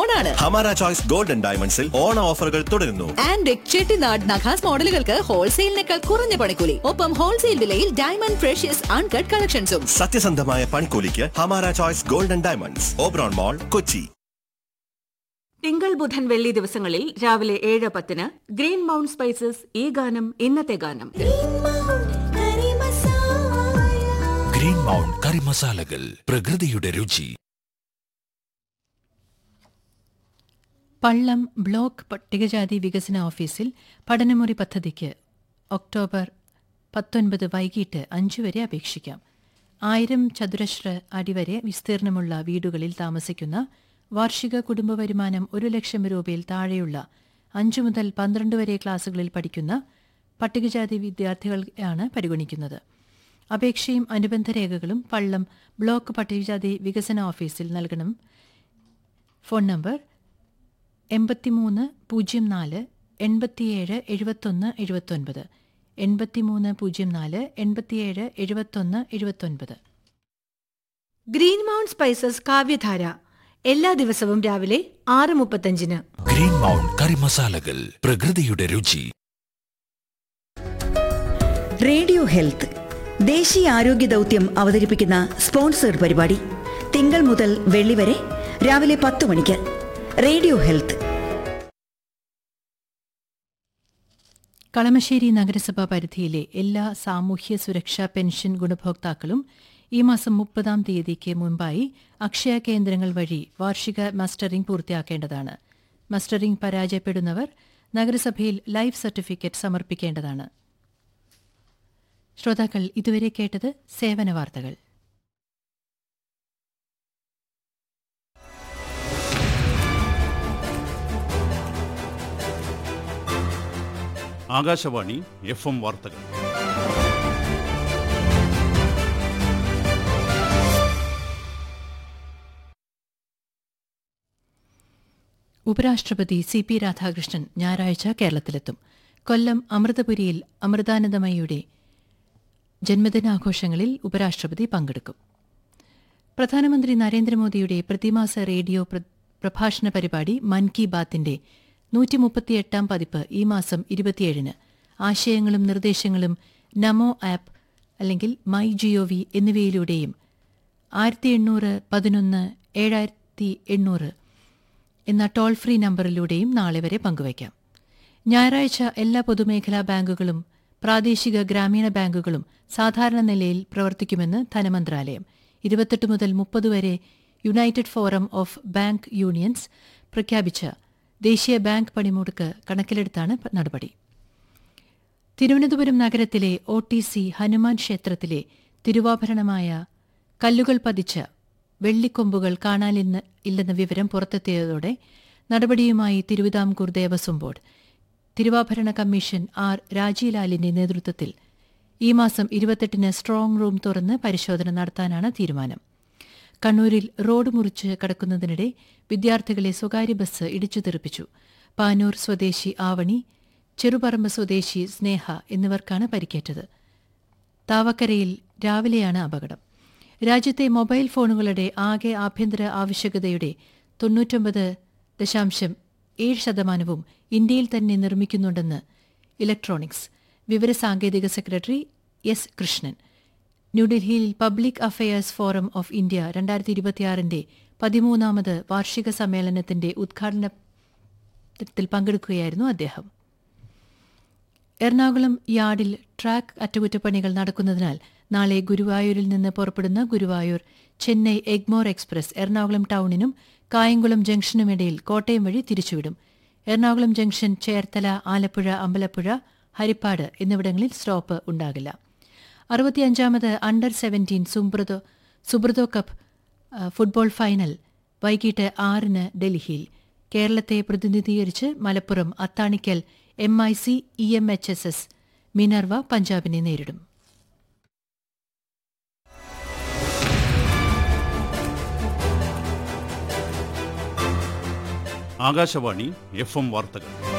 ഓണാണ് ഹമാര choice golden ഡയമണ്ട്സിൽ ഓണ ഓഫറുകൾ തുടരുന്നു ആൻഡ് ചെട്ടിനാട് നഖാസ് മോഡലുകൾക്ക് ഹോൾസെയിലിനേക്കാൾ കുറഞ്ഞ പണിക്കൂലി ഒപ്പം ഹോൾസെയിൽ വിലയിൽ ഡയമണ്ട് ഫ്രഷ്യസ് അൺകട്ട് കളക്ഷൻസും സത്യസന്ധമായ പണിക്കൂലിക്ക് Hamara choice golden diamonds Oberon mall Kochi തിങ്കൾ ബുധൻ വെള്ളി ദിവസങ്ങളിൽ രാവിലെ ഏഴ് പത്തിന് ഗ്രീൻ മൗണ്ട് സ്പൈസസ് ഈ ഗാനം ഇന്നത്തെ ഗാനം ഗ്രീൻ മൗണ്ട് കറി മസാലകൾ പ്രകൃതിയുടെ രുചി പള്ളം ബ്ലോക്ക് പട്ടികജാതി വികസന ഓഫീസിൽ പഠനമുറി പദ്ധതിക്ക് ഒക്ടോബർ പത്തൊൻപത് വൈകിട്ട് അഞ്ചു വരെ അപേക്ഷിക്കാം ആയിരം ചതുരശ്ര അടി വരെ വിസ്തീർണമുള്ള വീടുകളിൽ താമസിക്കുന്ന വാർഷിക കുടുംബ വരുമാനം ഒരു ലക്ഷം രൂപയിൽ താഴെയുള്ള അഞ്ചു മുതൽ പന്ത്രണ്ട് വരെ ക്ലാസുകളിൽ പഠിക്കുന്ന പട്ടികജാതി വിദ്യാർത്ഥികളെയാണ് പരിഗണിക്കുന്നത് അപേക്ഷയും അനുബന്ധ രേഖകളും പള്ളം ബ്ലോക്ക് പട്ടികജാതി വികസന ഓഫീസിൽ നൽകണം ഫോൺ നമ്പർ എൺപത്തിമൂന്ന് പൂജ്യം നാല് എൺപത്തിയേഴ് എഴുപത്തൊന്ന് എഴുപത്തൊൻപത് എൺപത്തിമൂന്ന് പൂജ്യം നാല് എൺപത്തിയേഴ് എഴുപത്തൊന്ന് എഴുപത്തൊൻപത് ഗ്രീൻ മൗണ്ട് സ്പൈസസ് കാവ്യധാര എല്ലാ ദിവസവും രാവിലെ ആറ് മുപ്പത്തഞ്ചിന് ഗ്രീൻ മൗണ്ട് കറി മസാലകൾ പ്രകൃതിയുടെ രുചി റേഡിയോ ഹെൽത്ത് ദേശീയ ആരോഗ്യ ദൗത്യം അവതരിപ്പിക്കുന്ന സ്പോൺസേഡ് പരിപാടി തിങ്കൾ മുതൽ വെള്ളി വരെ രാവിലെ പത്ത് മണിക്ക് റേഡിയോ ഹെൽത്ത് കളമശ്ശേരി നഗരസഭാ പരിധിയിലെ എല്ലാ സാമൂഹ്യ സുരക്ഷാ പെൻഷൻ ഗുണഭോക്താക്കളും ഈ മാസം മുപ്പതാം തീയതിക്ക് മുമ്പായി അക്ഷയ കേന്ദ്രങ്ങൾ വഴി വാർഷിക മസ്റ്ററിംഗ് പൂർത്തിയാക്കേണ്ടതാണ് മസ്റ്ററിംഗ് പരാജയപ്പെടുന്നവർ നഗരസഭയിൽ ലൈഫ് സർട്ടിഫിക്കറ്റ് സമർപ്പിക്കേണ്ടതാണ് ശ്രോതാക്കൾ ഇതുവരെ കേട്ടത് സേവന വാർത്തകൾ ആകാശവാണി എഫ് എം വാർത്തകൾ ഉപരാഷ്ട്രപതി സി പി രാധാകൃഷ്ണൻ ഞായറാഴ്ച കേരളത്തിലെത്തും കൊല്ലം അമൃതപുരിയിൽ അമൃതാനന്ദമയിയുടെ ജന്മദിനാഘോഷങ്ങളിൽ ഉപരാഷ്ട്രപതി പങ്കെടുക്കും പ്രധാനമന്ത്രി നരേന്ദ്രമോദിയുടെ പ്രതിമാസ റേഡിയോ പ്ര- പ്രഭാഷണ പരിപാടി മൻ കി ബാത്തിന്റെ നൂറ്റിമുപ്പത്തിയെട്ടാം പതിപ്പ് ഈ മാസം ഇരുപത്തിയേഴിന് ആശയങ്ങളും നിർദ്ദേശങ്ങളും നമോ ആപ്പ് അല്ലെങ്കിൽ മൈ ജിഒവി എന്നിവയിലൂടെയും ആയിരത്തി എണ്ണൂറ് പതിനൊന്ന് ഏഴായിരത്തി എണ്ണൂറ് എന്ന ടോൾ ഫ്രീ നമ്പറിലൂടെയും നാളെ വരെ പങ്കുവയ്ക്കാം ഞായറാഴ്ച എല്ലാ പൊതുമേഖലാ ബാങ്കുകളും പ്രാദേശിക ഗ്രാമീണ ബാങ്കുകളും സാധാരണ നിലയിൽ പ്രവർത്തിക്കുമെന്ന് ധനമന്ത്രാലയം ഇരുപത്തെട്ട് മുതൽ മുപ്പത് വരെ united forum of bank unions പ്രഖ്യാപിച്ച ദേശീയ ബാങ്ക് പണിമുടക്ക് കണക്കിലെടുത്താണ് പ- നടപടി തിരുവനന്തപുരം നഗരത്തിലെ ഒ ടി സി ഹനുമാൻ ക്ഷേത്രത്തിലെ തിരുവാഭരണമായ കല്ലുകൾ പതിച്ച വെള്ളിക്കൊമ്പുകൾ കാണാനിന്ന് ഇല്ലെന്ന വിവരം പുറത്തെത്തിയതോടെ നടപടിയുമായി തിരുവിതാംകൂർ ദേവസ്വം ബോർഡ് തിരുവാഭരണ കമ്മീഷൻ ആർ രാജിലാലിന്റെ നേതൃത്വത്തിൽ ഈ മാസം ഇരുപത്തെട്ടിന് സ്ട്രോങ് റൂം തുറന്ന് പരിശോധന നടത്താനാണ് തീരുമാനം കണ്ണൂരിൽ റോഡ് മുറിച്ച് കടക്കുന്നതിനിടെ വിദ്യാർത്ഥികളെ സ്വകാര്യ ബസ് ഇടിച്ചു തെറിപ്പിച്ചു പാനൂർ സ്വദേശി ആവണി ചെറുപറമ്പ് സ്വദേശി സ്നേഹ എന്നിവർക്കാണ് പരിക്കേറ്റത് താവക്കരയിൽ രാവിലെയാണ് അപകടം രാജ്യത്തെ മൊബൈൽ ഫോണുകളുടെ ആകെ ആഭ്യന്തര ആവശ്യകതയുടെ തൊണ്ണൂറ്റൊമ്പത് ദശാംശം ഏഴ് ശതമാനവും ഇന്ത്യയിൽ തന്നെ നിർമ്മിക്കുന്നുണ്ടെന്ന് ഇലക്ട്രോണിക്സ് വിവരസാങ്കേതിക സെക്രട്ടറി എസ് കൃഷ്ണൻ ന്യൂഡൽഹിയിൽ public affairs forum of India രണ്ടായിരത്തി ഇരുപത്തിയാറിന്റെ പതിമൂന്നാമത് വാർഷിക സമ്മേളനത്തിന്റെ ഉദ്ഘാടനത്തിൽ പങ്കെടുക്കുകയായിരുന്നു അദ്ദേഹം എറണാകുളം യാർഡിൽ ട്രാക്ക് അറ്റകുറ്റപ്പണികൾ നടക്കുന്നതിനാൽ നാളെ ഗുരുവായൂരിൽ നിന്ന് പുറപ്പെടുന്ന ഗുരുവായൂർ ചെന്നൈ എഗ്മോർ എക്സ്പ്രസ് എറണാകുളം ടൗണിനും കായംകുളം ജംഗ്ഷനുമിടയിൽ കോട്ടയം വഴി തിരിച്ചുവിടും എറണാകുളം ജംഗ്ഷൻ ചേർത്തല ആലപ്പുഴ അമ്പലപ്പുഴ ഹരിപ്പാട് എന്നിവിടങ്ങളിൽ സ്റ്റോപ്പ് ഉണ്ടാകില്ല അറുപത്തിയഞ്ചാമത് under seventeen Subroto Subroto cup ആ, ഫുട്ബോൾ ഫൈനൽ വൈകിട്ട് ആറിന് ഡൽഹിയിൽ കേരളത്തെ പ്രതിനിധീകരിച്ച് Malappuram Athanikkal M I C E M H S S Minerva പഞ്ചാബിനെ നേരിടും ആകാശവാണി എഫ് എം വാർത്തകൾ